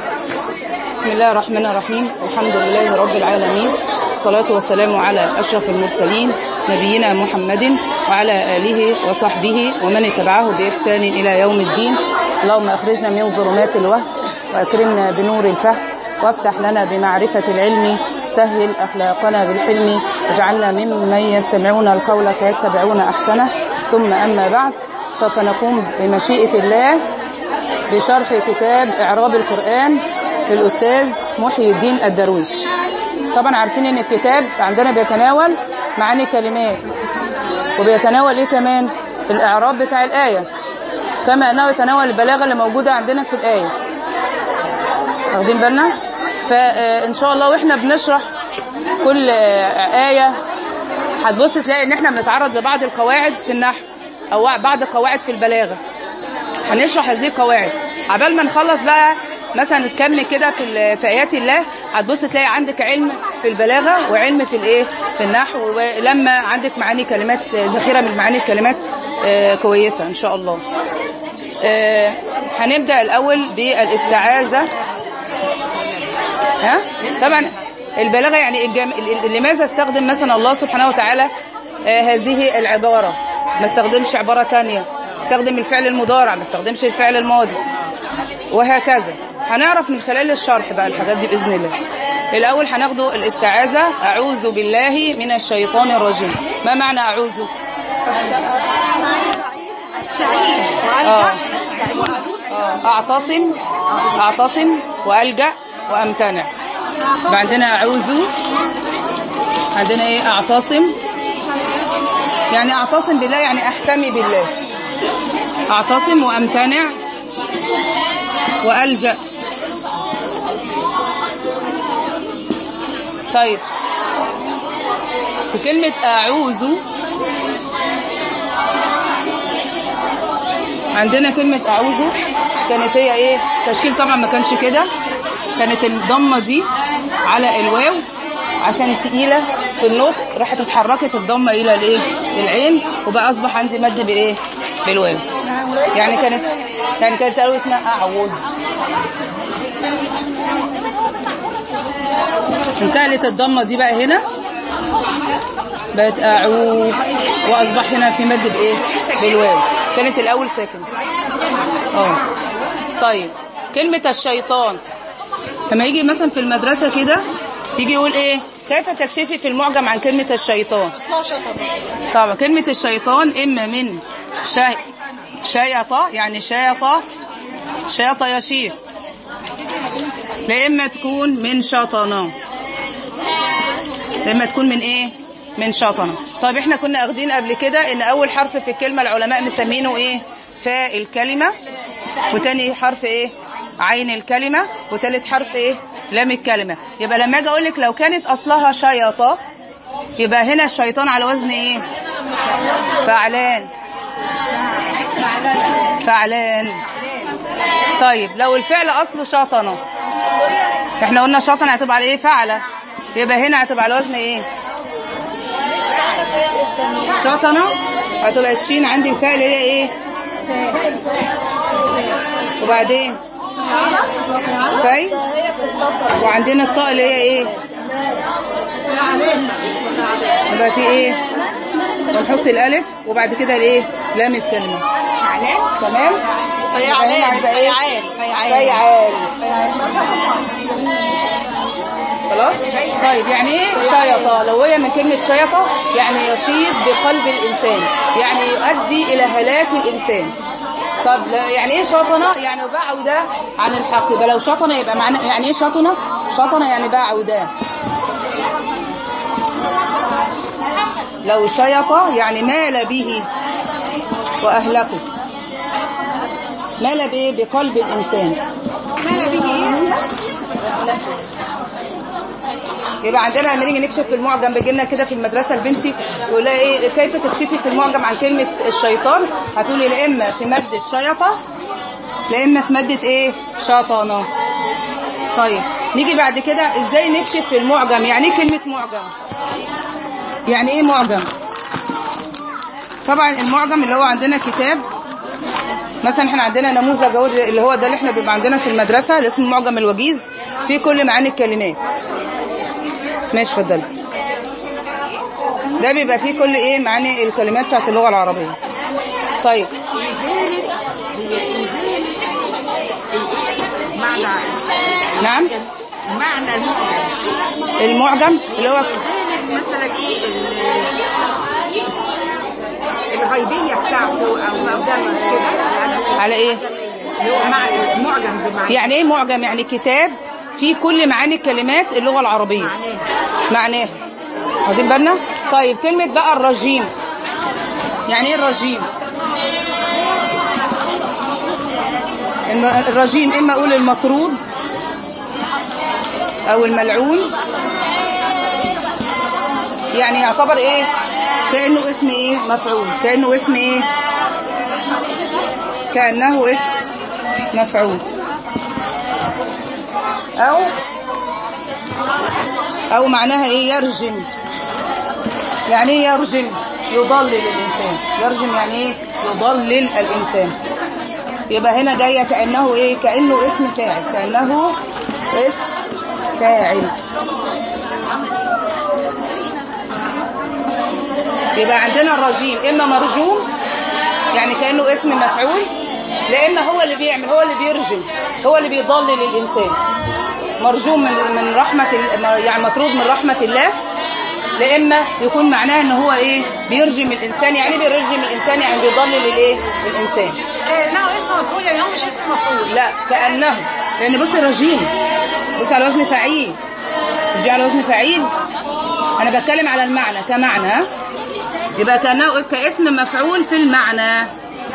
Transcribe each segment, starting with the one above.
بسم الله الرحمن الرحيم الحمد لله رب العالمين الصلاة والسلام على أشرف المرسلين نبينا محمد وعلى آله وصحبه ومن اتبعه بإحسان إلى يوم الدين اللهم أخرجنا من ظلمات الوهم وأكرمنا بنور الفهم وافتح لنا بمعرفة العلم سهل أخلاقنا بالحلم واجعلنا ممن يستمعون القول فيتبعون أحسنه ثم أما بعد سوف نقوم بمشيئة الله بشرح كتاب إعراب القرآن للأستاذ محي الدين الدرويش طبعا عارفين ان الكتاب عندنا بيتناول معاني كلمات وبيتناول ايه كمان الإعراب بتاع الآية كما أنه يتناول البلاغة اللي موجودة عندنا في الآية واخدين بالنا فإن شاء الله وإحنا بنشرح كل آية هتبص تلاقي ان احنا بنتعرض لبعض القواعد في النحو او بعض القواعد في البلاغة هنشرح هذه القواعد عبال ما نخلص بقى مثلا كم كده في في ايات الله هتبص تلاقي عندك علم في البلاغه وعلم في الايه في النحو ولما عندك معاني كلمات ذخيره من معاني الكلمات آه كويسه ان شاء الله آه هنبدا الاول بالاستعاذه ها طبعا البلاغه يعني الجم... لماذا استخدم مثلا الله سبحانه وتعالى آه هذه العباره ما استخدمش عباره ثانيه استخدم الفعل المضارع ما استخدمش الفعل الماضي وهكذا هنعرف من خلال الشرح بقى الحاجات دي بإذن الله الأول هناخده الاستعاذة أعوذ بالله من الشيطان الرجيم ما معنى أعوذ آه. آه. أعتصم أعتصم وألجأ وأمتنع عندنا أعوذ عندنا إيه أعتصم يعني أعتصم بالله يعني أحتمي بالله أعتصم وأمتنع وألجأ طيب في كلمة أعوذ عندنا كلمة أعوذ كانت هي إيه تشكيل طبعا ما كانش كده كانت الضمة دي على الواو عشان تقيلة في النطق راحت اتحركت الضمة إلى الإيه العين وبقى أصبح عندي مد بالإيه بالواو يعني كانت يعني كانت الأول اسمها أعوذ انتقلت الضمة دي بقى هنا بقت أعو وأصبح هنا في مد بإيه بالواو كانت الأول ساكن اه طيب كلمة الشيطان لما يجي مثلا في المدرسة كده يجي يقول إيه كيف تكشفي في المعجم عن كلمة الشيطان طبعا كلمة الشيطان إما من شيء شيطة يعني شيطة شيطة يشيط لا إما تكون من شطنة لا إما تكون من إيه من شطنة طيب إحنا كنا أخدين قبل كده إن أول حرف في الكلمة العلماء مسمينه إيه فاء الكلمة وتاني حرف إيه عين الكلمة وتالت حرف إيه لام الكلمة يبقى لما أجي أقول لك لو كانت أصلها شيطة يبقى هنا الشيطان على وزن إيه فعلان فعلان طيب لو الفعل اصله شطنه احنا قلنا شطنه هتبقى على ايه فعله يبقى هنا هتبقى على وزن ايه شطنه هتبقى الشين عندي الفعل هي ايه وبعدين في وعندنا الطاء اللي هي ايه يبقى في ايه ونحط الالف وبعد كده الايه لام الكلمه تمام فيعان فيعان فيعان خلاص طيب يعني ايه شيطه لو هي من كلمه شيطه يعني يشيط بقلب الانسان يعني يؤدي الى هلاك الانسان طب يعني ايه شطنه يعني بعد عن الحق يبقى لو شطنه يبقى معنى يعني ايه شطنه شطنه يعني بعد لو شيط يعني مال به وأهلكه مال بإيه بقلب الإنسان مال به يبقى عندنا لما نيجي نكشف في المعجم بيجي لنا كده في المدرسه لبنتي يقول لها ايه كيف تكشفي في المعجم عن كلمه الشيطان هتقولي لا اما في ماده شيطه لا اما في ماده ايه شطانه طيب نيجي بعد كده ازاي نكشف في المعجم يعني ايه كلمه معجم يعني ايه معجم طبعا المعجم اللي هو عندنا كتاب مثلا احنا عندنا نموذج اهو اللي هو ده اللي احنا بيبقى عندنا في المدرسه اللي اسمه معجم الوجيز فيه كل معاني الكلمات ماشي اتفضلي ده بيبقى فيه كل ايه معاني الكلمات بتاعت اللغه العربيه طيب معنى نعم معنى المعجم المعجم اللي هو مثلا ايه ال- الغيبية بتاعته او معجم مش كده يعني على ايه اللي هو معنى معجم بمعنى يعني ايه معجم يعني كتاب فيه كل معاني الكلمات اللغه العربيه معناها واخدين بالنا طيب كلمه بقى الرجيم يعني ايه الرجيم إن الرجيم اما اقول المطرود او الملعون يعني يعتبر ايه كانه اسم ايه مفعول كانه اسم ايه كانه اسم مفعول او او معناها ايه يرجم يعني ايه يرجم يضلل الانسان يرجم يعني ايه يضلل الانسان يبقى هنا جايه كانه ايه كانه اسم فاعل كانه اسم فاعل يبقى عندنا الرجيم اما مرجوم يعني كانه اسم مفعول لا اما هو اللي بيعمل هو اللي بيرجم هو اللي بيضلل الانسان مرجوم من من رحمه ال- يعني مطرود من رحمه الله لا اما يكون معناه ان هو ايه بيرجم الانسان يعني إيه بيرجم الانسان يعني بيضلل الايه الانسان انه اسم مفعول يعني هو مش اسم مفعول لا كانه لان بص رجيم بص على وزن فعيل مش دي على وزن فعيل انا بتكلم على المعنى كمعنى ها؟ يبقى كانه كاسم مفعول في المعنى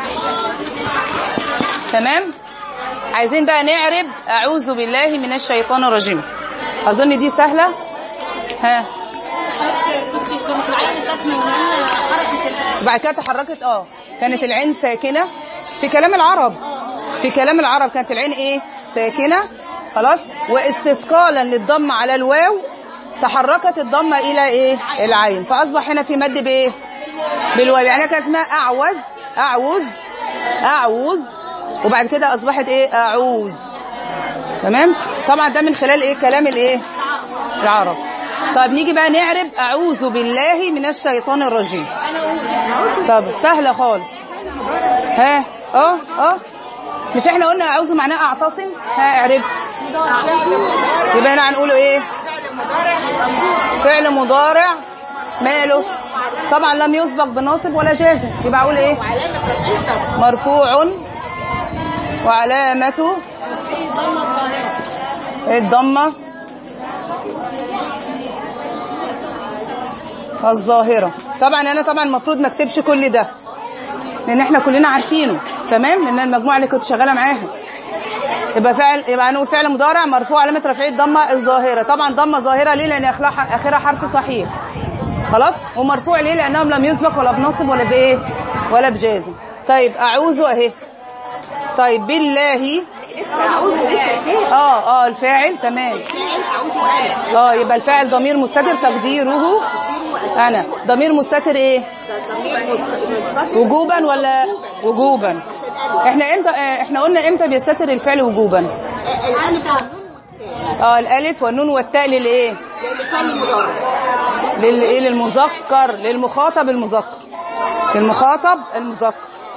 تمام عايزين بقى نعرب اعوذ بالله من الشيطان الرجيم اظن دي سهله ها كنت كانت العين ساكنه وهي حركه وبعد كده تحركت اه كانت العين ساكنة في كلام العرب في كلام العرب كانت العين ايه ساكنة خلاص واستثقالا للضم على الواو تحركت الضمة الى ايه العين فاصبح هنا في مد بايه بالواو يعني كان اسمها اعوز اعوز اعوز وبعد كده اصبحت ايه اعوز تمام طبعا ده من خلال ايه كلام الايه العرب طب نيجي بقى نعرب اعوذ بالله من الشيطان الرجيم طب سهله خالص ها اه اه مش احنا قلنا اعوذ معناه اعتصم ها اعرب يبقى هنا هنقوله ايه فعل مضارع ماله طبعا لم يسبق بناصب ولا جازم يبقى اقول ايه مرفوع وعلامته الضمه الظاهرة طبعا انا طبعا المفروض ما اكتبش كل ده لان احنا كلنا عارفينه تمام لان المجموعه اللي كنت شغاله معاها يبقى فعل يبقى هنقول فعل مضارع مرفوع علامه رفعه الضمه الظاهره طبعا ضمه ظاهره ليه لان اخرها اخرها حرف صحيح خلاص ومرفوع ليه لانهم لم يسبق ولا بنصب ولا بايه ولا بجازم طيب اعوذ اهي طيب بالله اه اه الفاعل تمام اه يبقى الفاعل ضمير مستتر تقديره انا ضمير مستتر ايه وجوبا ولا وجوبا احنا امتى اه، احنا قلنا امتى بيستتر الفعل وجوبا اه الالف والنون والتاء للايه للايه للمذكر للمخاطب المذكر للمخاطب المذكر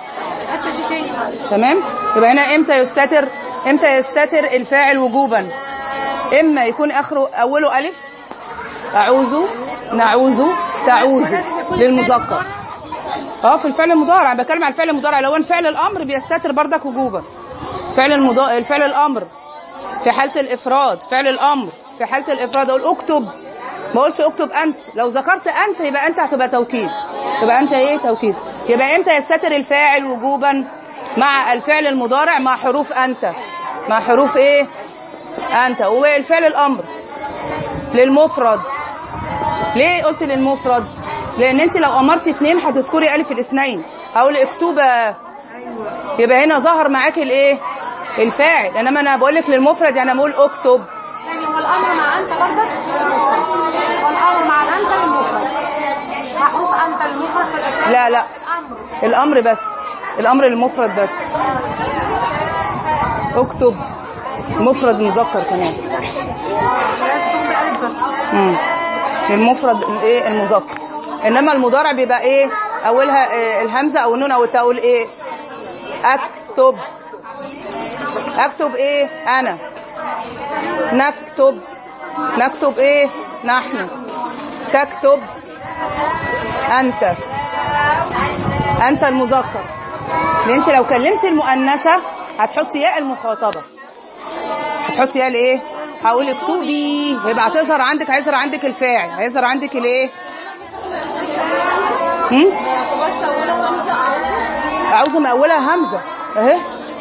تمام يبقى هنا امتى يستتر امتى يستتر الفاعل وجوبا اما يكون اخره اوله الف اعوذ نعوذ تعوذ للمذكر اه في الفعل المضارع أنا بتكلم على الفعل المضارع لو ان فعل الامر بيستتر بردك وجوبا فعل المضا... الفعل الامر في حاله الافراد فعل الامر في حاله الافراد اقول اكتب ما اقولش اكتب انت لو ذكرت انت يبقى انت هتبقى توكيد تبقى انت ايه توكيد يبقى امتى يستتر الفاعل وجوبا مع الفعل المضارع مع حروف انت مع حروف ايه انت والفعل الامر للمفرد ليه قلت للمفرد لان انت لو امرت اتنين هتذكري الف الاثنين هقول اكتبا يبقى هنا ظهر معاك الايه الفاعل انما انا بقول لك للمفرد يعني بقول اكتب يعني هو الامر مع انت برضك هو الامر مع الانت للمفرد مع حروف انت للمفرد في الافعال لا لا امر الامر بس الامر المفرد بس اكتب مفرد مذكر كمان بس مم. المفرد الايه المذكر انما المضارع بيبقى ايه اولها إيه الهمزه او النون او التاء اقول ايه اكتب اكتب ايه انا نكتب نكتب ايه نحن تكتب انت انت المذكر لان انت لو كلمتي المؤنثه هتحطي ياء المخاطبه هتحطي ياء الايه هقول اكتبي يبقى هتظهر عندك هيظهر عندك الفاعل هيظهر عندك الايه هم؟ اعوذ من اولها همزه اهي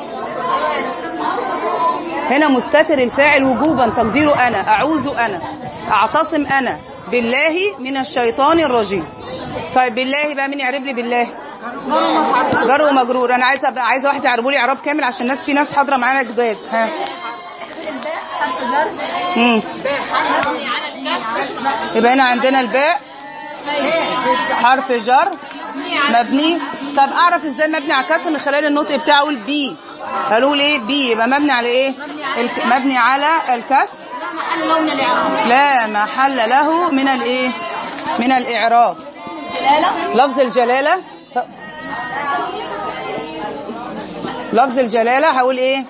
هنا مستتر الفاعل وجوبا تقديره انا اعوذ انا اعتصم انا بالله من الشيطان الرجيم طيب بالله بقى مين يعرب لي بالله جر ومجرور انا عايزه ابقى عايزه واحد يعربوا لي اعراب كامل عشان الناس في ناس حاضره معانا جداد ها امم يبقى هنا عندنا الباء حرف جر مبني طب اعرف ازاي مبني على كسر من خلال النطق بتاعه اقول بي قالوا لي بي يبقى مبني على ايه الك... مبني على الكسر محل لون الاعراب لا محل له من الايه من الاعراب جلاله لفظ الجلاله طب لفظ الجلاله هقول ايه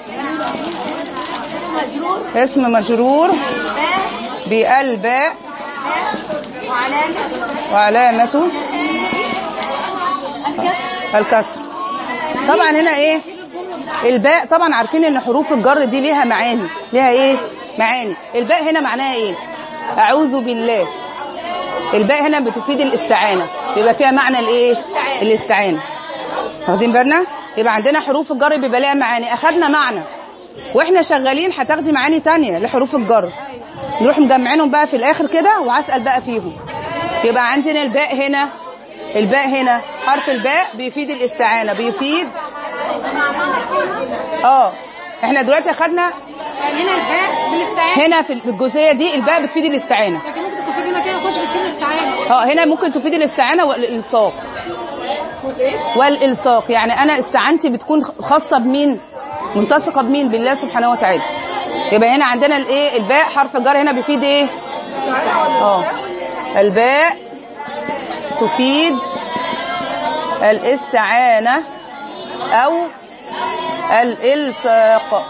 اسم مجرور اسم مجرور باء بالباء وعلامه وعلامته الكسر الكسر طبعا هنا ايه الباء طبعا عارفين ان حروف الجر دي ليها معاني ليها ايه معاني الباء هنا معناها ايه اعوذ بالله الباء هنا بتفيد الاستعانه بيبقى فيها معنى الايه الاستعانه واخدين بالنا يبقى عندنا حروف الجر بيبقى ليها معاني اخدنا معنى واحنا شغالين هتاخدي معاني تانية لحروف الجر نروح مجمعينهم بقى في الاخر كده وهسال بقى فيهم يبقى عندنا الباء هنا الباء هنا حرف الباء بيفيد الاستعانه بيفيد اه احنا دلوقتي اخدنا يعني هنا الباء بنستعين هنا في الجزئيه دي الباء بتفيد الاستعانه لكن ممكن تكون في مكان ما تكونش بتفيد الاستعانه اه هنا ممكن تفيد الاستعانه والالصاق والالصاق يعني انا استعانتي بتكون خاصه بمين ملتصقه بمين بالله سبحانه وتعالى يبقى هنا عندنا الايه الباء حرف الجر هنا بيفيد ايه اه الباء تفيد الاستعانه او الالصاق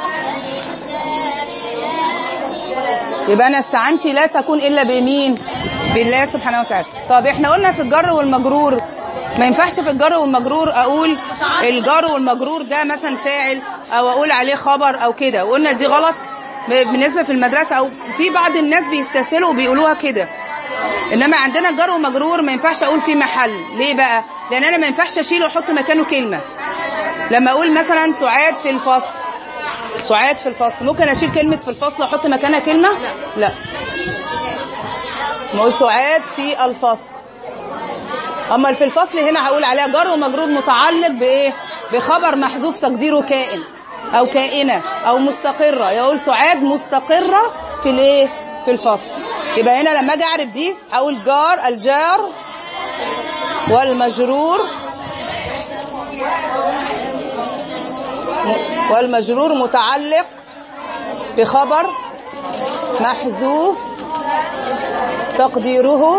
يبقى انا استعنتي لا تكون الا بمين بالله سبحانه وتعالى طب احنا قلنا في الجر والمجرور ما ينفعش في الجر والمجرور اقول الجر والمجرور ده مثلا فاعل او اقول عليه خبر او كده وقلنا دي غلط بالنسبه في المدرسه او في بعض الناس بيستسهلوا وبيقولوها كده انما عندنا الجر ومجرور ما ينفعش اقول فيه محل ليه بقى لان انا ما ينفعش اشيله واحط مكانه كلمه لما اقول مثلا سعاد في الفصل سعاد في الفصل ممكن اشيل كلمه في الفصل واحط مكانها كلمه لا ما هو سعاد في الفصل اما في الفصل هنا هقول عليها جر ومجرور متعلق بايه بخبر محذوف تقديره كائن او كائنه او مستقره يقول سعاد مستقره في الايه في الفصل يبقى هنا لما اجي اعرف دي هقول جار الجار والمجرور والمجرور متعلق بخبر محذوف تقديره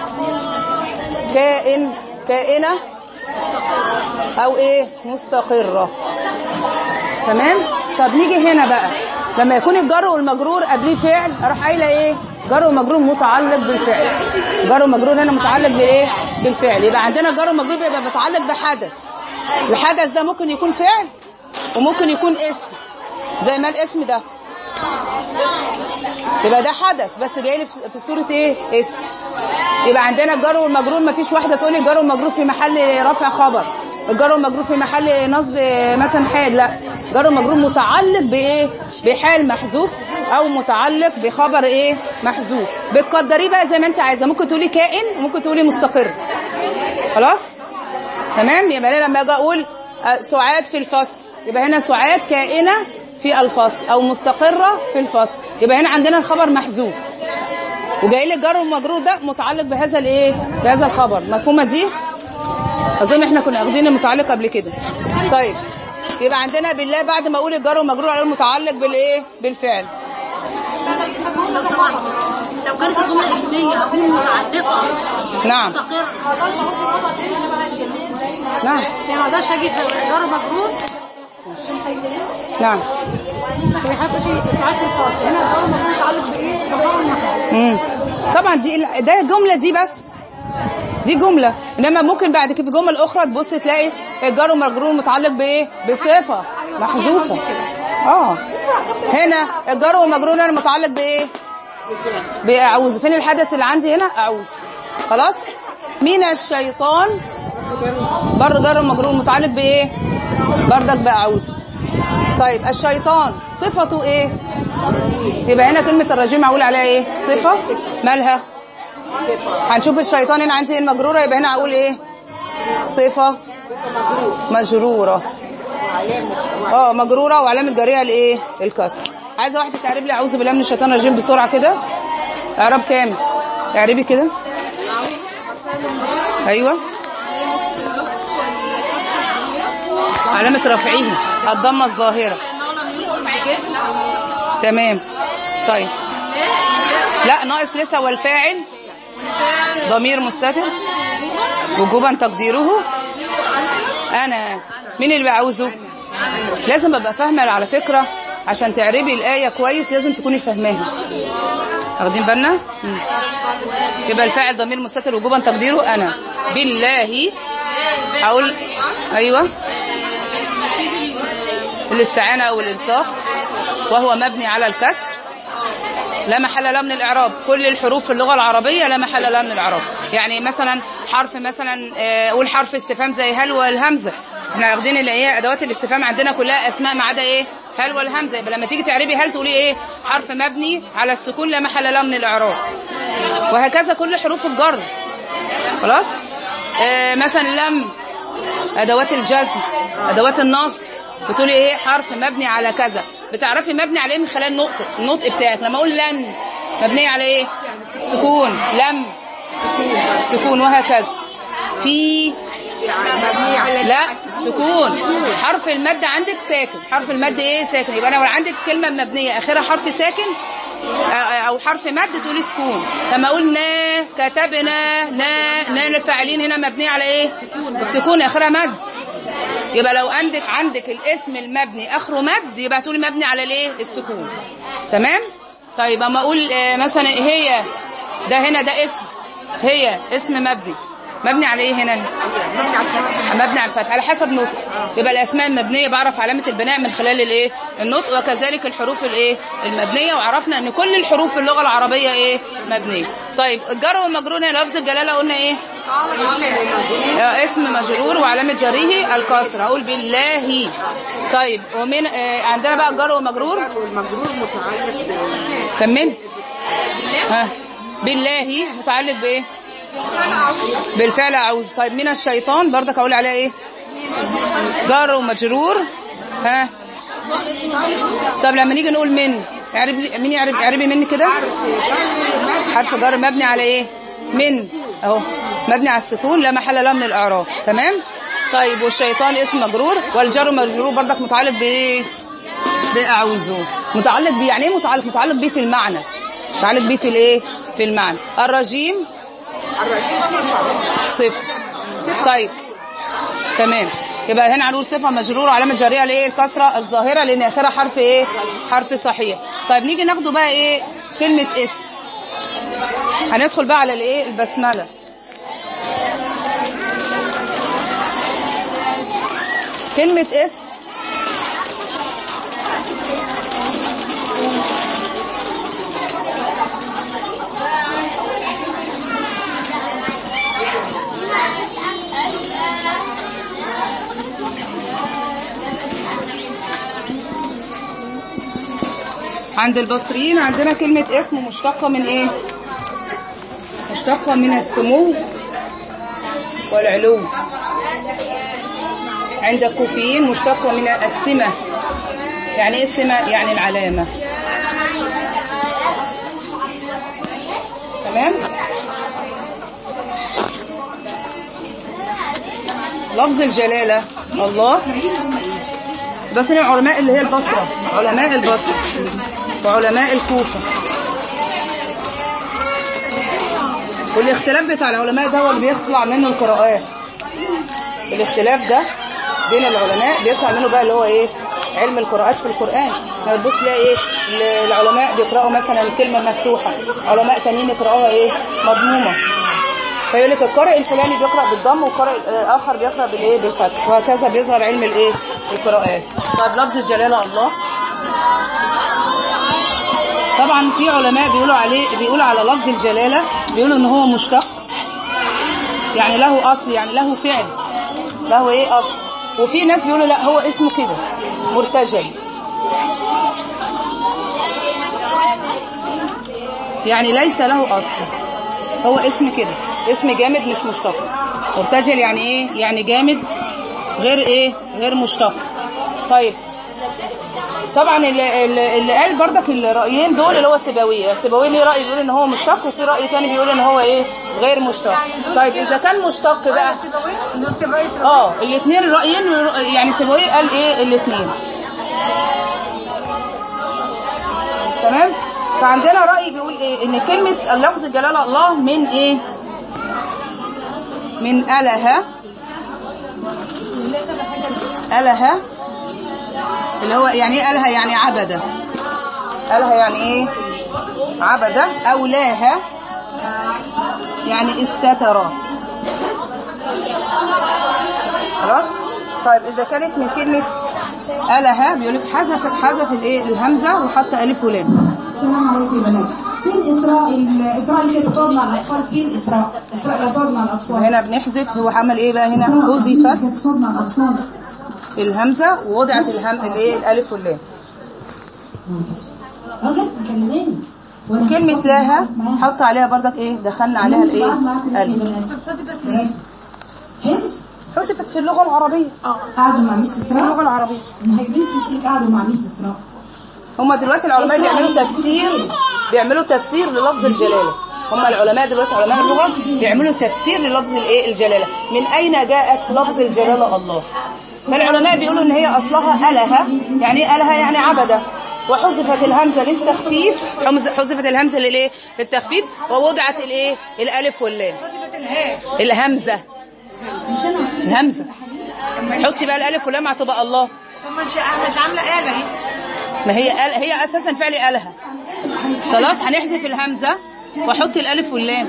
كائن كائنة أو إيه مستقرة تمام طب نيجي هنا بقى لما يكون الجر والمجرور قبليه فعل اروح قايله ايه جر ومجرور متعلق بالفعل جر ومجرور هنا متعلق بايه بالفعل يبقى عندنا جر ومجرور بيبقى متعلق بحدث الحدث ده ممكن يكون فعل وممكن يكون اسم زي ما الاسم ده يبقى ده حدث بس جاي لي في صوره ايه اسم يبقى عندنا الجر والمجرور ما فيش واحده تقول لي الجر والمجرور في محل رفع خبر الجر والمجرور في محل نصب مثلا حال لا جر ومجرور متعلق بايه بحال محذوف او متعلق بخبر ايه محذوف بتقدريه بقى زي ما انت عايزه ممكن تقولي كائن وممكن تقولي مستقر خلاص تمام يبقى انا لما اجي اقول سعاد في الفصل يبقى هنا سعاد كائنه في الفصل او مستقره في الفصل يبقى هنا عندنا الخبر محذوف وجاي لي الجر والمجرور ده متعلق بهذا الايه بهذا الخبر مفهومه دي اظن احنا كنا واخدين المتعلق قبل كده طيب يبقى عندنا بالله بعد ما اقول الجار ومجرور على المتعلق بالايه بالفعل لو سمحت لو كانت الجمله اسميه اكون متعلقه نعم مستقر نعم يعني ما اقدرش اجي في جار مجرور نعم في حتى في ساعات في الخاص هنا الجار مجرور متعلق بايه؟ بجار المحل امم طبعا دي ال- ده جمله دي بس دي جمله انما ممكن بعد كده في جمل اخرى تبص تلاقي الجار ومجرور متعلق بايه بصفه محذوفه اه هنا الجار ومجرور هنا متعلق بايه باعوذ فين الحدث اللي عندي هنا اعوذ خلاص من الشيطان بر جار ومجرور متعلق بايه بردك باعوذ طيب الشيطان صفته ايه يبقى هنا كلمة الرجيم هقول عليها ايه صفة مالها هنشوف الشيطان هنا عندي المجرورة يبقى هنا هقول ايه صفة مجرورة اه مجرورة وعلامة جارية الايه الكسر عايزة واحدة تعرب لي اعوذ بالله من الشيطان الرجيم بسرعة كده اعراب كام اعربي كده ايوه علامة رفعه الضمة الظاهرة تمام طيب لا ناقص لسه والفاعل ضمير مستتر وجوبا تقديره انا مين اللي بعوزه لازم ابقى فاهمه على فكره عشان تعربي الايه كويس لازم تكوني فاهماها واخدين بالنا مم. يبقى الفاعل ضمير مستتر وجوبا تقديره انا بالله هقول ايوه الاستعانه او الالصاق وهو مبني على الكسر لا محل له من الاعراب كل الحروف في اللغه العربيه لا محل لها من الاعراب يعني مثلا حرف مثلا آه، قول حرف استفهام زي هل والهمزه احنا واخدين اللي هي ادوات الاستفهام عندنا كلها اسماء ما عدا ايه هل والهمزه يبقى لما تيجي تعربي هل تقولي ايه حرف مبني على السكون لا محل له من الاعراب وهكذا كل حروف الجر خلاص آه مثلا لم ادوات الجزم ادوات النصب بتقولي ايه حرف مبني على كذا بتعرفي مبني على ايه من خلال نقطه النطق بتاعك لما اقول لن مبنيه على ايه سكون لم سكون وهكذا في لا سكون حرف المد عندك ساكن حرف المد ايه ساكن يبقى انا لو عندك كلمه مبنيه اخرها حرف ساكن آه، او حرف مد تقولي سكون لما اقول نا كتبنا نا نا الفاعلين هنا مبنيه على ايه السكون اخرها مد يبقى لو عندك عندك الاسم المبني اخره مد يبقى تقولي مبني على الايه السكون تمام طيب اما اقول آه، مثلا هي ده هنا ده اسم هي اسم مبني مبني على ايه هنا مبني على الفتح على حسب نطق يبقى الاسماء المبنيه بعرف علامه البناء من خلال الايه النطق وكذلك الحروف الايه المبنيه وعرفنا ان كل الحروف في اللغه العربيه ايه مبنيه طيب الجر والمجرور هنا لفظ الجلاله قلنا ايه آه، اسم مجرور وعلامه جره الكسر اقول بالله طيب ومن آه عندنا بقى الجر والمجرور والمجرور متعلق كمل ها بالله متعلق بايه بالفعل اعوذ طيب من الشيطان برضك اقول عليها ايه جار ومجرور ها طب لما نيجي نقول من اعرب لي مين يعرب اعربي مني كده حرف جر مبني على ايه من اهو مبني على السكون لا محل له من الاعراب تمام طيب والشيطان اسم مجرور والجر مجرور برضك متعلق بايه باعوذ متعلق بيه يعني ايه متعلق متعلق بيه في المعنى متعلق بيه في الايه في المعنى الرجيم صفر طيب تمام يبقى هنا هنقول صفه مجروره علامه جاريه لايه الكسره الظاهره لان اخرها حرف ايه حرف صحيح طيب نيجي ناخده بقى ايه كلمه اسم هندخل بقى على الايه البسمله كلمه اسم عند البصريين عندنا كلمة اسم مشتقة من ايه مشتقة من السمو والعلو عند الكوفيين مشتقة من السمة يعني ايه السمة يعني العلامة تمام لفظ الجلالة الله بس هنا علماء اللي هي البصرة علماء البصرة وعلماء الكوفة والاختلاف بتاع العلماء ده هو اللي بيطلع منه القراءات الاختلاف ده بين العلماء بيطلع منه بقى اللي هو ايه علم القراءات في القرآن هتبص تلاقي ايه ال- العلماء بيقرأوا مثلا الكلمة مفتوحة علماء تانيين يقرأوها ايه مضمومة فيقول لك القارئ الفلاني بيقرأ بالضم وقارئ آه، آخر بيقرأ بالايه بالفتح وهكذا بيظهر علم الايه القراءات طيب لفظ الجلالة الله طبعا في علماء بيقولوا عليه بيقولوا على لفظ الجلالة بيقولوا ان هو مشتق يعني له اصل يعني له فعل له ايه اصل وفي ناس بيقولوا لا هو اسمه كده مرتجل يعني ليس له اصل هو اسم كده اسم جامد مش مشتق مرتجل يعني ايه يعني جامد غير ايه غير مشتق طيب طبعا اللي, اللي اللي قال بردك الرايين دول اللي هو سيبويه سيبويه ليه راي بيقول ان هو مشتق وفي راي تاني بيقول ان هو ايه غير مشتق طيب اذا كان مشتق بقى اه الاثنين الرايين يعني سيبويه قال ايه الاثنين تمام فعندنا راي بيقول ايه ان كلمه اللفظ جلال الله من ايه من اله اله اللي هو يعني ايه اله يعني عبده اله يعني ايه عبده اولاها يعني استتر خلاص طيب اذا كانت من كلمه اله بيقول لك حذف حذف الايه الهمزه وحط الف ولام السلام عليكم يا بنات فين إسراء الإسراء اللي كانت تقعد مع الأطفال فين إسراء إسراء اللي هتقعد مع الأطفال هنا بنحذف هو عمل ايه بقى هنا إسراء حذفت كانت تقعد مع الأطفال الهمزه ووضعت الهم الايه الالف واللام راجل مكلماني وأنا كلمه كنت لها قاعد معاها. حط عليها بردك ايه دخلنا عليها كنت الايه قاعد معاكم يا الف بنات حذفت ليه؟ هند حذفت في اللغه العربيه قعدوا مع ميس في اللغه إسراء العربيه ما هي بنتي بتقول لك قعدوا مع ميس إسراء هم دلوقتي العلماء بيعملوا تفسير بيعملوا تفسير للفظ الجلاله هم العلماء دلوقتي علماء اللغه بيعملوا تفسير للفظ الايه الجلاله من اين جاءت لفظ الجلاله الله فالعلماء بيقولوا ان هي اصلها اله يعني ايه اله يعني عبده وحذفت الهمزه للتخفيف حمز- حذفت الهمزه للايه للتخفيف ووضعت الايه الالف واللام الهمزه الهمزه حطي بقى الالف واللام هتبقى الله طب ما مش مش عامله آلة اهي ما هي آل هي اساسا فعل آلهة خلاص هنحذف الهمزة واحط الالف واللام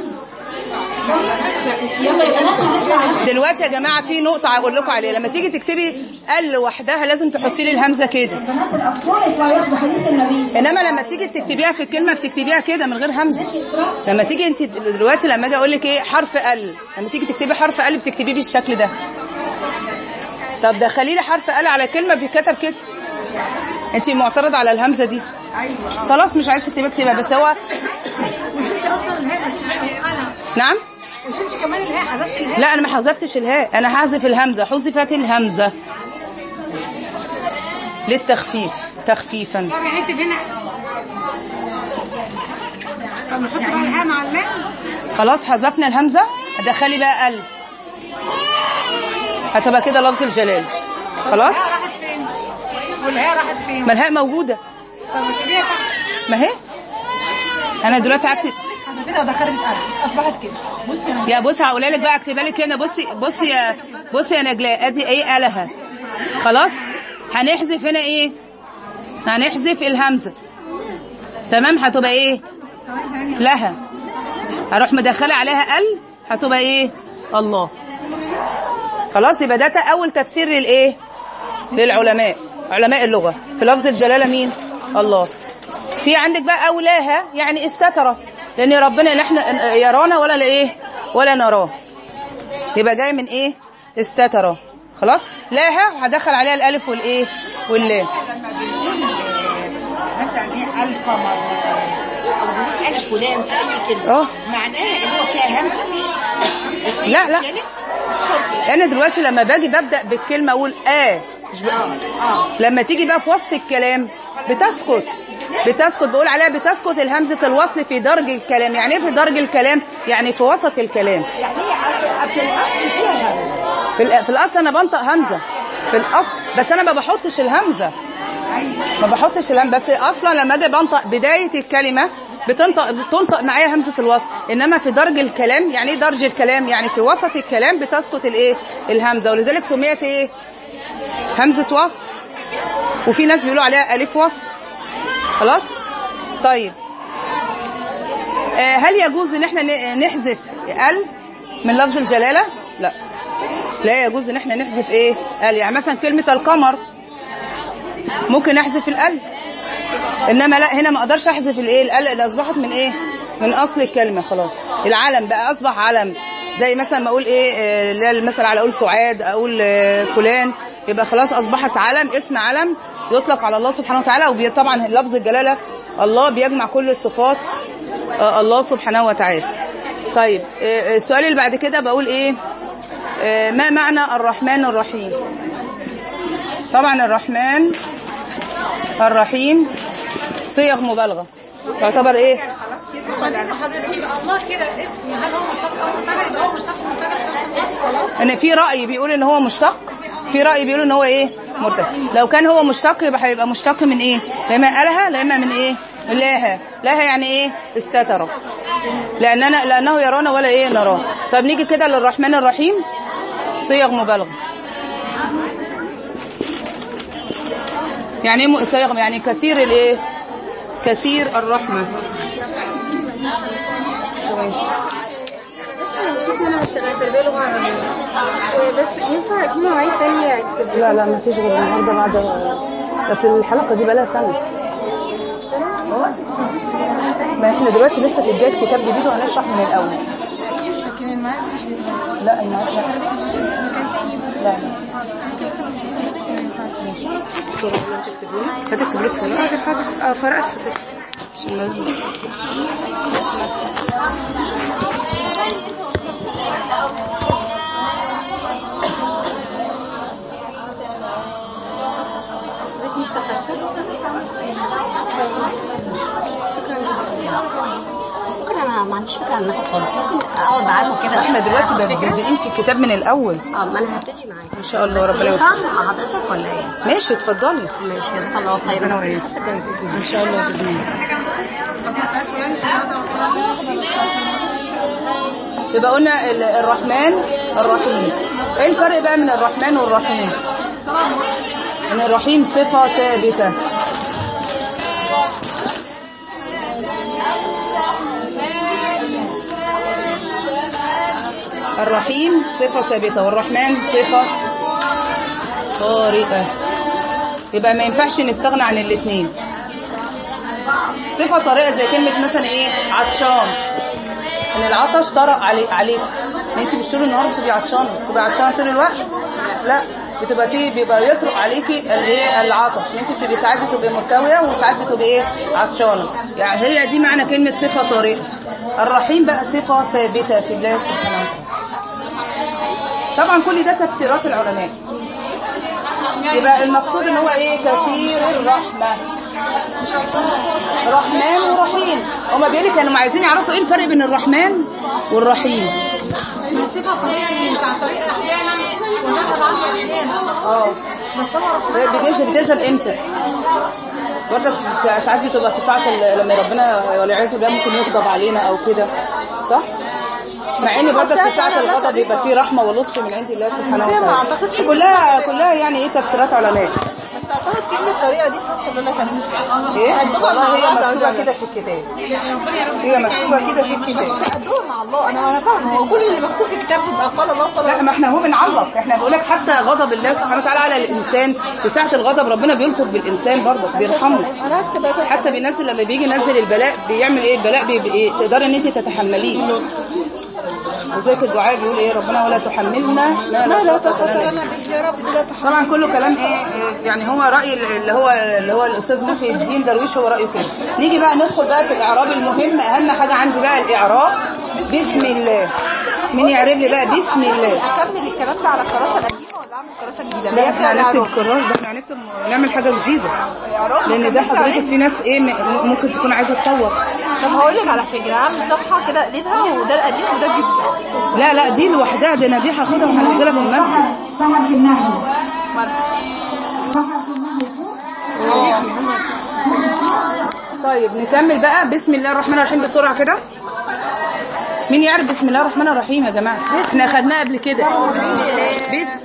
يلا يا بنات هنطلع دلوقتي يا جماعة في نقطة هقول لكم عليها لما تيجي تكتبي ال لوحدها لازم تحطي لي الهمزة كده بنات الأطفال يطلعوا ياخدوا حديث النبي انما لما تيجي تكتبيها في الكلمة بتكتبيها كده من غير همزة لما تيجي انت دلوقتي لما اجي اقول لك ايه حرف ال لما تيجي تكتبي حرف ال بتكتبيه بالشكل ده طب دخلي لي حرف ال على كلمة بيتكتب كده انت معترضة على الهمزة دي خلاص مش عايزة تكتبي اكتبها بس هو مش انت اصلا الهاء مفيش هاء انا نعم مش انت كمان الهاء حذفتش الهاء لا انا ما حذفتش الهاء انا هحذف الهمزه حذفت الهمزه للتخفيف تخفيفا طب يعني انت هنا طب نحط بقى الهاء مع اللام خلاص حذفنا الهمزه هدخلي بقى ال هتبقى كده لفظ الجلال خلاص الهاء راحت فين والهاء راحت فين ما الهاء موجوده طب ما تجيبيها تحت ما هي انا دلوقتي هكتب حذفتها ودخلت الالف اصبحت كده بصي انا يا بصي هقولها لك بقى اكتبها لك هنا بصي بصي يا بصي يا نجلاء ادي ايه الها خلاص هنحذف هنا ايه هنحذف الهمزه تمام هتبقى ايه لها هروح مدخله عليها ال هتبقى ايه الله خلاص يبقى ده اول تفسير للايه للعلماء علماء اللغه في لفظ الجلاله مين الله في عندك بقى اولاها يعني استتر لان ربنا لا احنا يرانا ولا لا ايه ولا نراه يبقى جاي من ايه استتر خلاص لاها هدخل عليها الالف والايه واللام مثلا ايه القمر مثلا او بيقول الف ولام اي كلمه اه معناها ان هو فيها همزه لا لا انا دلوقتي لما باجي ببدا بالكلمه اقول اه مش بقى لما تيجي بقى في وسط الكلام بتسكت بتسكت بقول عليها بتسكت الهمزه الوصل في درج الكلام يعني ايه في درج الكلام يعني في وسط الكلام يعني هي قبل الاصل فيها همزه في, الأ- في الاصل انا بنطق همزه في الاصل بس انا ما بحطش الهمزه ما بحطش الهمزه بس اصلا لما اجي بنطق بدايه الكلمه بتنطق بتنطق معايا همزه الوصل انما في درج الكلام يعني ايه درج الكلام يعني في وسط الكلام بتسقط الايه الهمزه ولذلك سميت ايه همزه وصل وفي ناس بيقولوا عليها الف وصل خلاص طيب آه، هل يجوز ان احنا ن- نحذف ال من لفظ الجلاله لا لا يجوز ان احنا نحذف ايه ال يعني مثلا كلمه القمر ممكن احذف الال انما لا هنا ما اقدرش احذف الايه الال اللي اصبحت من ايه من اصل الكلمه خلاص العلم بقى اصبح علم زي مثلا ما اقول ايه آه، اللي هي مثلا على اقول سعاد اقول آه، فلان يبقى خلاص اصبحت علم اسم علم يطلق على الله سبحانه وتعالى وطبعا لفظ الجلاله الله بيجمع كل الصفات آه، الله سبحانه وتعالى طيب آه، السؤال اللي بعد كده بقول ايه آه، ما معنى الرحمن الرحيم طبعا الرحمن الرحيم صيغ مبالغه تعتبر ايه الله كده اسم هل هو مشتق او مبتدا يبقى هو مشتق مبتدا في نفس الوقت خلاص ان في راي بيقول ان هو مشتق في راي بيقول ان هو ايه مرتفع لو كان هو مشتق يبقى هيبقى مشتق من ايه لا اما الها لا اما من ايه من لاها لاها يعني ايه استتر لاننا لانه يرانا ولا ايه نراه طب نيجي كده للرحمن الرحيم صيغ مبالغه يعني ايه م- صيغ يعني كثير الايه كثير الرحمه بس انا بشتغل تربيه لغه عربيه بس ينفع في مواعيد تانية اكتب لا لا ما فيش غير النهارده بعد بس الحلقه دي بقالها سنه ما احنا دلوقتي لسه في بدايه كتاب جديد وهنشرح من الاول لكن الميعاد مش بيتغير لا الميعاد لا لا بسرعه ولا تكتبوا لي هتكتب لك فين حاضر حاضر اه فرقت في الدكتور عشان لازم ازيك مستر حسن شكرا جدا ممكن انا ما عنديش فكره عن النحو خالص ممكن اقعد معاكم كده احنا دلوقتي بادئين في الكتاب من الاول اه ما انا هبتدي معاك ان شاء الله ربنا ينفع يوفقك مع حضرتك ولا ايه؟ ماشي اتفضلي ماشي جزاك الله سنه خيرا وعيد ان شاء الله باذن الله يبقى قلنا ال- الرحمن الرحيم ايه الفرق بقى من الرحمن والرحيم ان الرحيم صفة ثابتة الرحيم صفة ثابتة والرحمن صفة طارئة يبقى ما ينفعش نستغنى عن الاثنين صفة طارئة زي كلمة مثلا ايه عطشان ان العطش طرق علي عليك ان انت مش طول النهار بتبقي عطشانه بتبقي عطشانه طول الوقت لا بتبقى تيجي بيبقى يطرق عليكي الايه العطش ان انت بتبقي ساعات بتبقي مرتويه وساعات بتبقي ايه عطشانه يعني هي دي معنى كلمه صفه طارئه الرحيم بقى صفه ثابته في الله سبحانه وتعالى طبعا كل ده تفسيرات العلماء يبقى المقصود ان هو ايه كثير الرحمه رحمن ورحيم هما بيقولوا كانوا عايزين يعرفوا ايه الفرق بين الرحمن والرحيم من صفه طريقه اللي بتاع طريقه احيانا ونسب عنه احيانا اه بس هو ربنا بتنزل بتنزل امتى برضك سا- ساعات بتبقى في ساعة ال- لما ربنا والعياذ بالله ممكن يغضب علينا او كده صح مع ان برضك في ساعة الغضب بيبقى فيه رحمة ولطف من عند الله سبحانه وتعالى كلها كلها يعني ايه تفسيرات علماء بس اعتقد كلمه الطريقه دي حتى لما كان ايه الدول والله مع هي الله عز مكتوبة وجل. كده في الكتاب هي مكتوبة كده في الكتاب تقدموا مع الله انا انا فاهمه هو كل اللي مكتوب في الكتاب بيبقى قال الله قال لا ما احنا هو بنعلق احنا بنقول لك حتى غضب الله سبحانه وتعالى على الانسان في ساعة الغضب ربنا بيلطف بالانسان برضه بيرحمه انا هكتب حتى بينزل لما بيجي ينزل البلاء بيعمل ايه البلاء بيبقى ايه تقدري ان انت تتحمليه وذلك الدعاء بيقول ايه ربنا ولا تحملنا ما ما لا لا طاقة تقدر لنا لنا به يا رب لا تحمل طبعا كله كلام ايه إيه، يعني هو راي اللي هو اللي هو الاستاذ محي الدين درويش هو رايه كده نيجي بقى ندخل بقى في الاعراب المهم اهم حاجه عندي بقى الاعراب بسم الله مين يعرب لي بقى بسم الله اكمل الكلام ده على الكراسه القديمه ولا اعمل كراسه جديده لا احنا هنكتب كراس ده احنا هنكتب نعمل حاجه جديده لان ده حضرتك في ناس ايه م- ممكن تكون عايزه تصور طب هقول لك على فكره اعمل صفحه كده اقلبها وده القديم وده الجديد لا لا دي لوحدها دي انا دي هاخدها وهنزلها في المسجد سهل في النحو سهل في النحو فوق طيب نكمل بقى بسم الله الرحمن الرحيم بسرعه كده مين يعرف بسم الله الرحمن الرحيم يا جماعه احنا خدناه قبل كده بس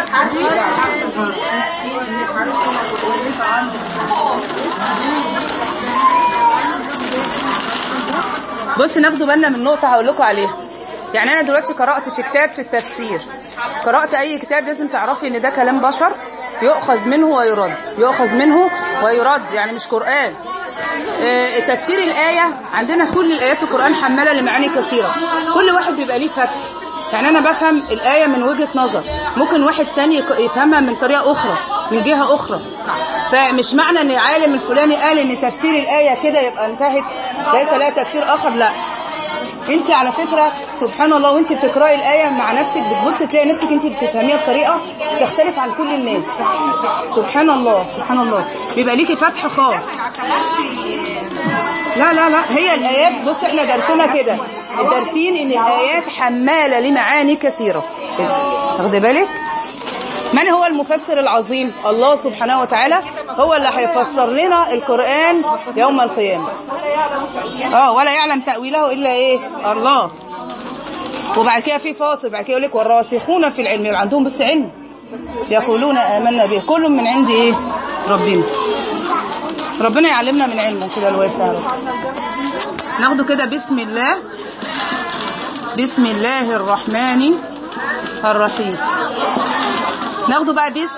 بص ناخدوا بالنا من نقطه هقول لكم عليها يعني انا دلوقتي قرات في كتاب في التفسير قرات اي كتاب لازم تعرفي ان ده كلام بشر يؤخذ منه ويرد يؤخذ منه ويرد يعني مش قران آه، تفسير الآية عندنا كل الآيات القرآن حمالة لمعاني كثيرة كل واحد بيبقى ليه فتح يعني أنا بفهم الآية من وجهة نظر ممكن واحد تاني يك- يفهمها من طريقة أخرى من جهة أخرى فمش معنى أن العالم الفلاني قال أن تفسير الآية كده يبقى انتهت ليس لها تفسير آخر لا انت على فكرة سبحان الله وانت بتقرأي الآية مع نفسك بتبص تلاقي نفسك انت بتفهميها بطريقة تختلف عن كل الناس سبحان الله سبحان الله بيبقى ليكي فتح خاص لا لا لا هي الآيات بص احنا درسنا كده الدارسين ان الآيات حمالة لمعاني كثيرة واخد بالك من هو المفسر العظيم الله سبحانه وتعالى هو اللي هيفسر لنا القرآن يوم القيامة اه ولا يعلم تأويله إلا ايه الله وبعد كده في فاصل بعد كده يقول لك والراسخون في العلم يبقى عندهم بس علم يقولون آمنا به كل من عند ايه ربنا ربنا يعلمنا من علمه كده الواسع يا رب. ناخده كده بسم الله بسم الله الرحمن الرحيم ناخده بقى بس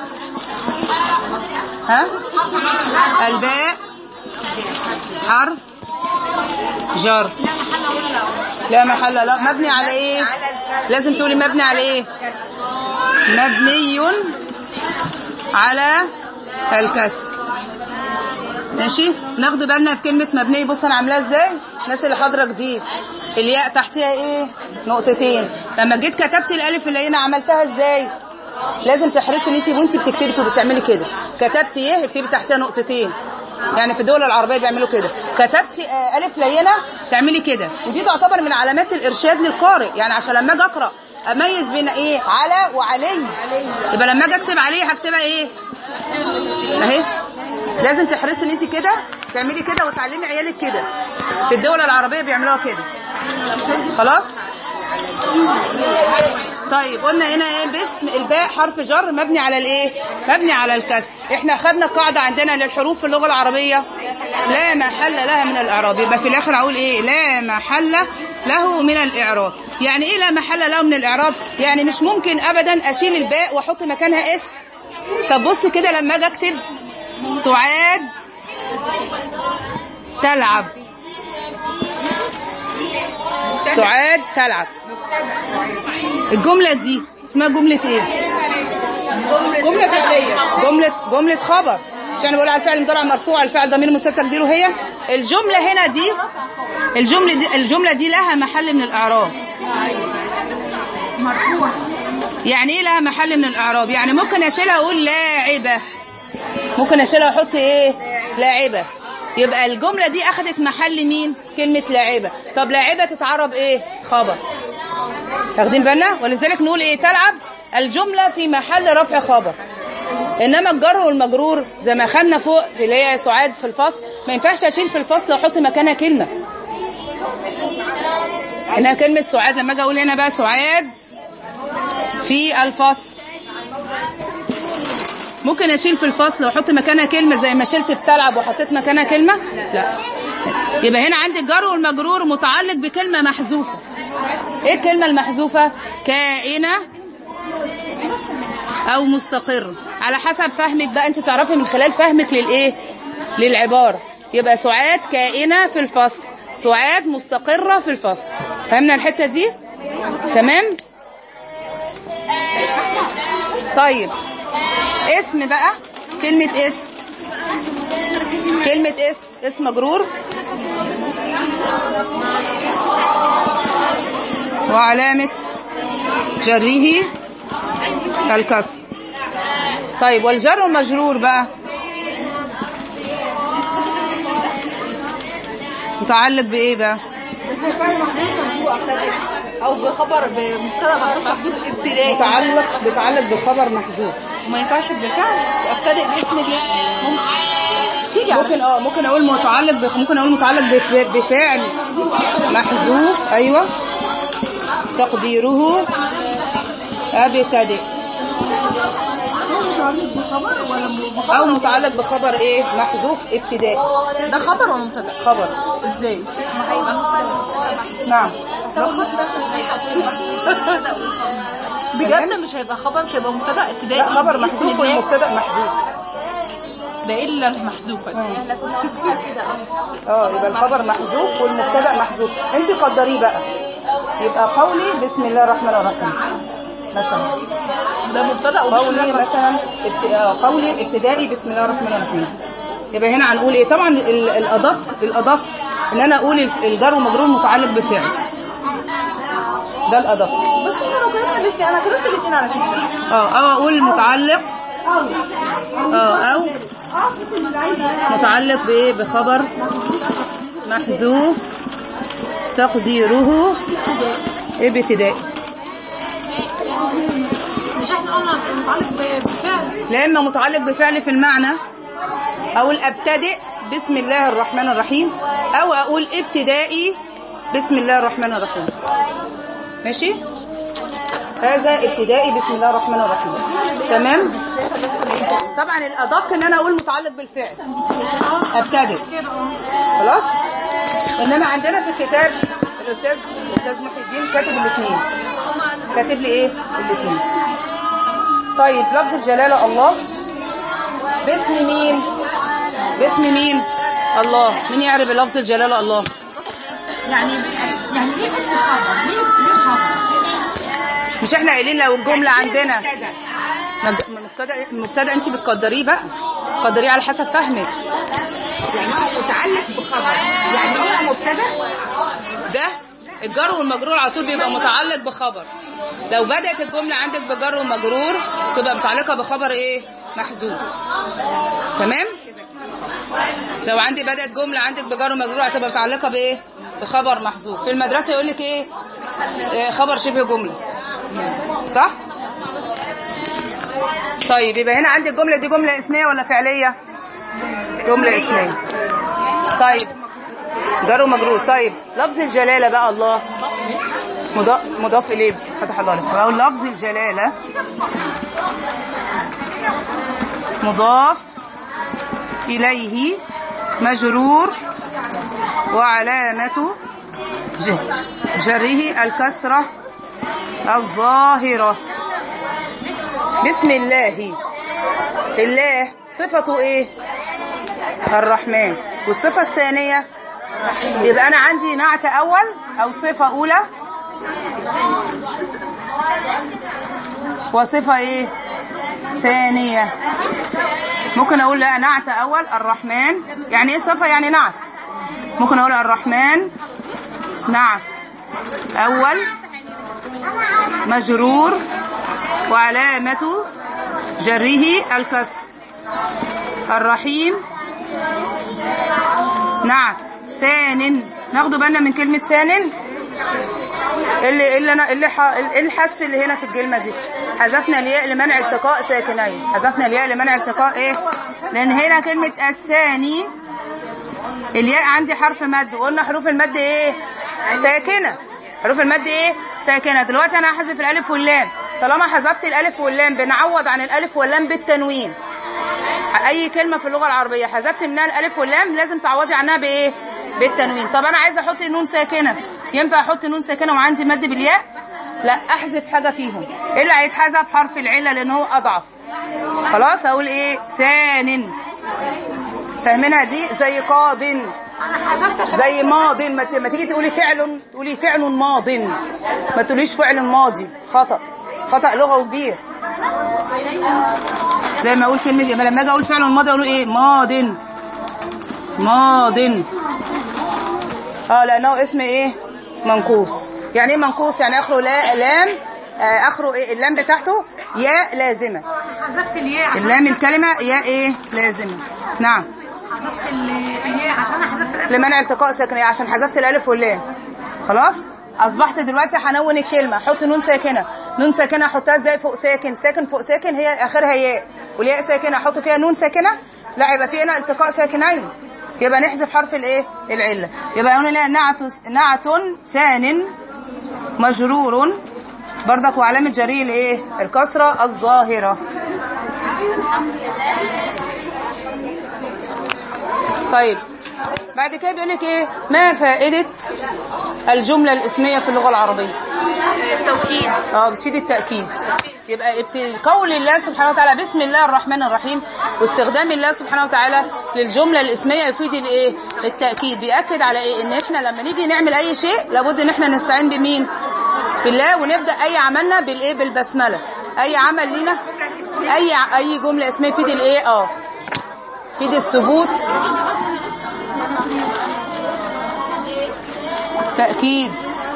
ها الباء حرف جر لا محل لا مبني على ايه لازم تقولي مبني على ايه مبني على الكسر ماشي ناخد بالنا في كلمة مبني بص انا عاملاها ازاي الناس اللي حاضره جديد الياء تحتها ايه نقطتين لما جيت كتبت الالف اللي هنا عملتها ازاي لازم تحرصي ان انت وانت بتكتبي تبقي بتعملي كده كتبتي ايه اكتبي تحتها نقطتين يعني في الدول العربيه بيعملوا كده كتبتي آه، الف لينه تعملي كده ودي تعتبر من علامات الارشاد للقارئ يعني عشان لما اجي اقرا اميز بين ايه على وعلي يبقى لما اجي اكتب عليه هكتبها ايه اهي لازم تحرصي ان انت كده تعملي كده وتعلمي عيالك كده في الدول العربيه بيعملوها كده خلاص طيب قلنا هنا ايه باسم الباء حرف جر مبني على الايه مبني على الكسر احنا خدنا قاعده عندنا للحروف في اللغه العربيه لا محل لها من الاعراب يبقى في الاخر اقول ايه لا محل له من الاعراب يعني ايه لا محل له من الاعراب يعني مش ممكن ابدا اشيل الباء واحط مكانها اسم طب بص كده لما اجي اكتب سعاد تلعب سعاد تلعب الجملة دي اسمها جملة ايه جملة فعلية جملة جملة خبر عشان بقول على الفعل مضارع مرفوع الفعل ضمير مستتر تقديره هي الجملة هنا دي الجملة دي الجملة دي لها محل من الإعراب يعني ايه لها محل من الإعراب يعني ممكن اشيلها اقول لاعبة ممكن اشيلها واحط ايه لاعبة يبقى الجملة دي اخذت محل مين كلمة لاعبة طب لاعبة تتعرب ايه خبر واخدين بالنا ولذلك نقول ايه تلعب الجملة في محل رفع خبر انما الجر والمجرور زي ما خدنا فوق في اللي هي سعاد في الفصل ما ينفعش اشيل في الفصل واحط مكانها كلمة هنا كلمة سعاد لما اجي اقول هنا بقى سعاد في الفصل ممكن اشيل في الفصل واحط مكانها كلمة زي ما شلت في تلعب وحطيت مكانها كلمة لا يبقى هنا عندي الجر والمجرور متعلق بكلمة محذوفة ايه الكلمة المحذوفة كائنة او مستقر على حسب فهمك بقى انت تعرفي من خلال فهمك للايه للعبارة يبقى سعاد كائنة في الفصل سعاد مستقرة في الفصل فهمنا الحتة دي تمام طيب اسم بقى كلمة اسم كلمة اسم اسم مجرور وعلامة جره الكسر طيب والجر والمجرور بقى متعلق بايه بقى او بخبر بمبتدا محذوف محذوف ابتدائي متعلق بيتعلق بخبر محذوف وما ينفعش بالفعل ابتدئ باسم الله ممكن تيجي على ممكن اه ممكن اقول متعلق بخ... ممكن اقول متعلق بف... بفعل محذوف ايوه تقديره ابتدئ او متعلق بخبر ايه محذوف ابتدائي ده خبر ولا مبتدا خبر ازاي نعم بجد مش هيبقى خبر مش هيبقى مبتدا ابتدائي لا خبر باسم محذوف الله. والمبتدا محذوف ده الا المحذوفه دي. احنا كنا واخدينها كده اه اه يبقى الخبر محذوف والمبتدا محذوف انت قدريه بقى يبقى قولي بسم الله الرحمن الرحيم مثلا ده مبتدا ومش قولي خبر. مثلا ابت... آه، قولي ابتدائي بسم الله الرحمن الرحيم يبقى هنا هنقول ايه طبعا ال- الادق الادق ان انا اقول الف- الجر ومجرور متعلق بفعل ده الادق بس احنا لو كلمنا الاثنين انا كلمت الاثنين على فكره اه او اقول متعلق اه او متعلق بايه بخبر محذوف تقديره ابتدائي مش احنا قلنا متعلق ب- بفعل لا اما متعلق بفعل في المعنى اقول ابتدئ بسم الله الرحمن الرحيم او اقول ابتدائي بسم الله الرحمن الرحيم ماشي هذا ابتدائي بسم الله الرحمن الرحيم تمام طبعا الادق ان انا اقول متعلق بالفعل ابتدئ خلاص انما عندنا في الكتاب الاستاذ الاستاذ محي الدين كاتب الاثنين كاتب لي ايه الاثنين طيب لفظ الجلالة الله باسم مين باسم مين الله مين يعرف لفظ الجلالة الله يعني يعني ليه قلت خبر ليه ليه خبر مش احنا قايلين لو الجملة عندنا مج- مبتدا المبتدا انت بتقدريه بقى تقدريه على حسب فهمك يعني هو متعلق بخبر يعني هو مبتدا ده الجر والمجرور على طول بيبقى متعلق بخبر لو بدأت الجملة عندك بجر ومجرور تبقى متعلقة بخبر ايه محذوف تمام لو عندي بدأت جملة عندك بجر ومجرور هتبقى متعلقة بايه بخبر محذوف في المدرسة يقول لك ايه آه، خبر شبه جملة صح طيب يبقى هنا عندي الجملة دي جملة اسمية ولا فعلية جملة اسمية طيب جر ومجرور طيب لفظ الجلالة بقى الله مضاف مضاف إليه فتح الله عليك أقول لفظ الجلالة مضاف إليه مجرور وعلامة ج- جره الكسرة الظاهرة بسم الله الله صفته ايه الرحمن والصفة الثانية يبقى أنا عندي نعت أول أو صفة أولى وصفة إيه ثانية ممكن أقول لا نعت أول الرحمن يعني إيه صفة يعني نعت ممكن أقول الرحمن نعت أول مجرور وعلامة جره الكسر الرحيم نعت سان ناخدوا بالنا من كلمة سان اللي اللي انا اللي ح... إيه الحذف اللي هنا في الكلمة دي حذفنا الياء لمنع التقاء ساكنين حذفنا الياء لمنع التقاء ايه لان هنا كلمة الثاني الياء عندي حرف مد وقلنا حروف المد ايه ساكنة حروف المد ايه ساكنة دلوقتي انا هحذف الالف واللام طالما حذفت الالف واللام بنعوض عن الالف واللام بالتنوين اي كلمه في اللغه العربيه حذفت منها الالف واللام لازم تعوضي عنها بايه بالتنوين طب انا عايزه احط نون ساكنه ينفع احط نون ساكنه وعندي مد بالياء لا احذف حاجه فيهم ايه اللي هيتحذف حرف العله لان هو اضعف خلاص اقول ايه سان فاهمينها دي زي قاض زي ماض ما ت- ما تيجي تقولي فعل تقولي فعل ماض ما تقوليش فعل ماضي خطأ خطأ لغوي كبير زي ما اقول كلمه يبقى لما اجي اقول فعل ماضي اقول ايه ماض ماض اه لانه اسم ايه منقوص يعني ايه منقوص يعني اخره لا لام آه اخره ايه اللام بتاعته ياء لازمه حذفت الياء عشان اللام الكلمة ياء ايه لازمة نعم حذفت ال- الياء عشان انا حذفت الالف لمنع التقاء ساكنة عشان حذفت الالف واللام خلاص اصبحت دلوقتي هنون الكلمة حط نون ساكنة نون ساكنة احطها ازاي فوق ساكن ساكن فوق ساكن هي اخرها ياء والياء ساكنة احط فيها نون ساكنة لا يبقى في هنا التقاء ساكنين يبقى نحذف حرف الايه العلة يبقى هنا نعت نعت سان مجرور برضك وعلامة جري الايه الكسرة الظاهرة طيب بعد كده بيقول لك ايه ما فائدة الجملة الاسمية في اللغة العربية التوكيد اه بتفيد التأكيد يبقى ابت- قول الله سبحانه وتعالى بسم الله الرحمن الرحيم واستخدام الله سبحانه وتعالى للجملة الاسمية يفيد الايه التأكيد بيأكد على ايه ان احنا لما نيجي نعمل اي شيء لابد ان احنا نستعين بمين بالله ونبدأ اي عملنا بالايه بالبسملة اي عمل لينا اي ع- اي جملة اسمية يفيد الايه اه يفيد الثبوت تأكيد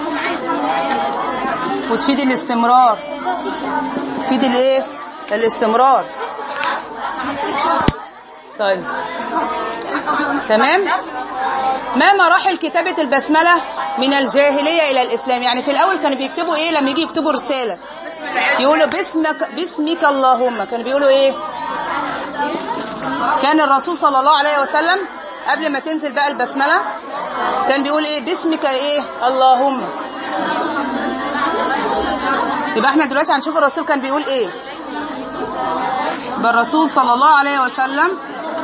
وتفيد الاستمرار تفيد الايه الاستمرار طيب تمام ما مراحل كتابة البسملة من الجاهلية إلى الإسلام يعني في الأول كانوا بيكتبوا إيه لما يجي يكتبوا رسالة يقولوا باسمك باسمك اللهم كانوا بيقولوا إيه كان الرسول صلى الله عليه وسلم قبل ما تنزل بقى البسملة كان بيقول إيه باسمك إيه اللهم يبقى احنا دلوقتي هنشوف الرسول كان بيقول ايه يبقى الرسول صلى الله عليه وسلم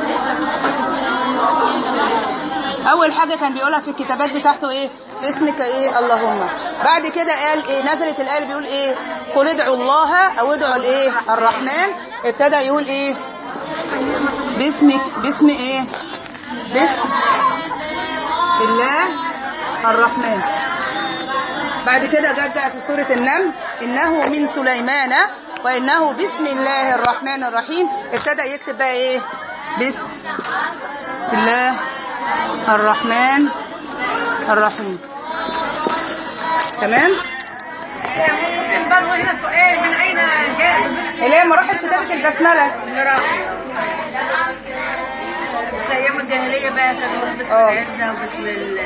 اول حاجه كان بيقولها في الكتابات بتاعته ايه باسمك ايه اللهم بعد كده قال ايه نزلت الايه اللي بيقول ايه قل ادعوا الله او ادعوا الايه الرحمن ابتدى يقول ايه باسمك باسم ايه باسم الله الرحمن بعد كده جاء بقى في سورة النمل إنه من سليمان وإنه بسم الله الرحمن الرحيم ابتدأ يكتب بقى إيه بسم الله الرحمن الرحيم تمام ممكن برضه هنا سؤال من اين جاء البسم اللي هي مراحل كتابة البسملة بس ايام الجاهليه بقى كانوا يقولوا باسم اه. العزه وباسم ال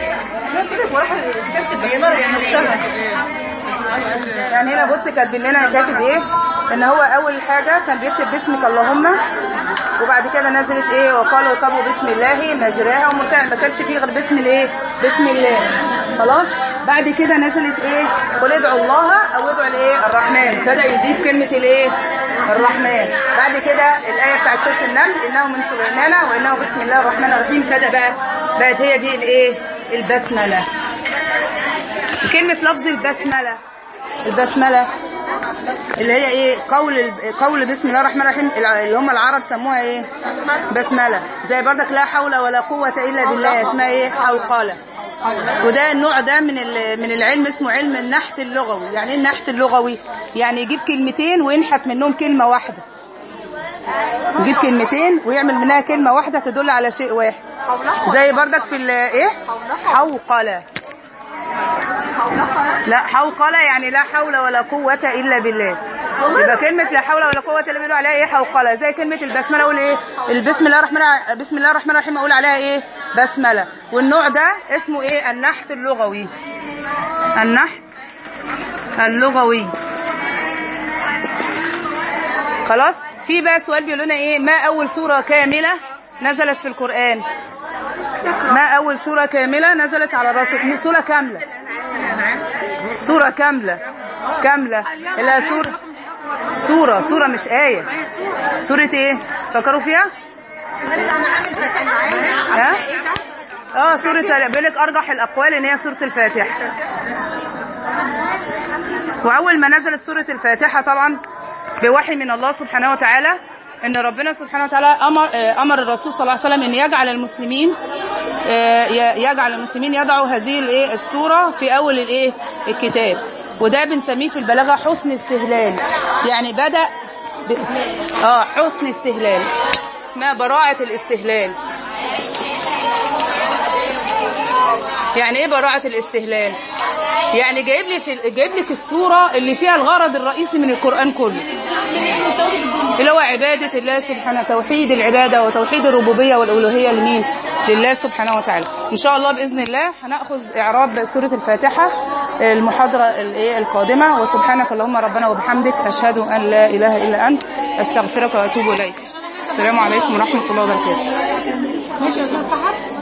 ايام الجاهليه يعني هنا بص كاتبين لنا كاتب ايه ان هو اول حاجة كان بيكتب باسمك اللهم وبعد كده نزلت ايه وقالوا طبوا بسم الله مجراها ومرساها ما كانش فيه غير بسم الايه بسم الله خلاص بعد كده نزلت ايه قل ادعوا الله او ادعوا الايه الرحمن ابتدى يضيف كلمة الايه الرحمن بعد كده الايه بتاعت سوره النمل انه من سليمان وانه بسم الله الرحمن الرحيم ابتدى بقى بقت هي دي الايه البسمله كلمة لفظ البسملة البسملة اللي هي ايه قول ال- قول بسم الله الرحمن الرحيم الع- اللي هم العرب سموها ايه بسملة زي بردك لا حول ولا قوة الا بالله اسمها ايه حوقلة وده النوع ده من ال- من العلم اسمه علم النحت اللغوي يعني ايه النحت اللغوي يعني يجيب كلمتين وينحت منهم كلمة واحدة يجيب كلمتين ويعمل منها كلمة واحدة تدل على شيء واحد زي بردك في ال- ايه حوقلة لا حوقلة يعني لا حول ولا قوة إلا بالله يبقى كلمة لا حول ولا قوة إلا بالله عليها إيه حوقلة زي كلمة البسملة أقول إيه البسم الله الرحمن الرحيم بسم الله الرحمن الرحيم أقول عليها إيه بسملة والنوع ده اسمه إيه النحت اللغوي النحت اللغوي خلاص في بقى سؤال بيقول لنا إيه ما أول سورة كاملة نزلت في القرآن ما أول سورة كاملة نزلت على الرسول سورة كاملة سورة كاملة كاملة لا سورة سورة سورة مش آية سورة ايه فكروا فيها ها اه سورة بيقول لك ارجح الاقوال ان هي سورة الفاتحة واول ما نزلت سورة الفاتحة طبعا بوحي من الله سبحانه وتعالى ان ربنا سبحانه وتعالى امر آه، امر الرسول صلى الله عليه وسلم ان يجعل المسلمين آه، ي- يجعل المسلمين يضعوا هذه الايه السوره في اول الايه الكتاب وده بنسميه في البلاغه حسن استهلال يعني بدا ب... اه حسن استهلال اسمها براعه الاستهلال يعني ايه براعه الاستهلال يعني جايب لي في جايب لك الصوره اللي فيها الغرض الرئيسي من القران كله اللي هو عبادة الله سبحانه توحيد العبادة وتوحيد الربوبية والألوهية لمين لله سبحانه وتعالى إن شاء الله بإذن الله هنأخذ إعراب سورة الفاتحة المحاضرة الإيه القادمة وسبحانك اللهم ربنا وبحمدك أشهد أن لا إله إلا أنت أستغفرك وأتوب إليك السلام عليكم ورحمة الله وبركاته ماشي يا استاذ سحر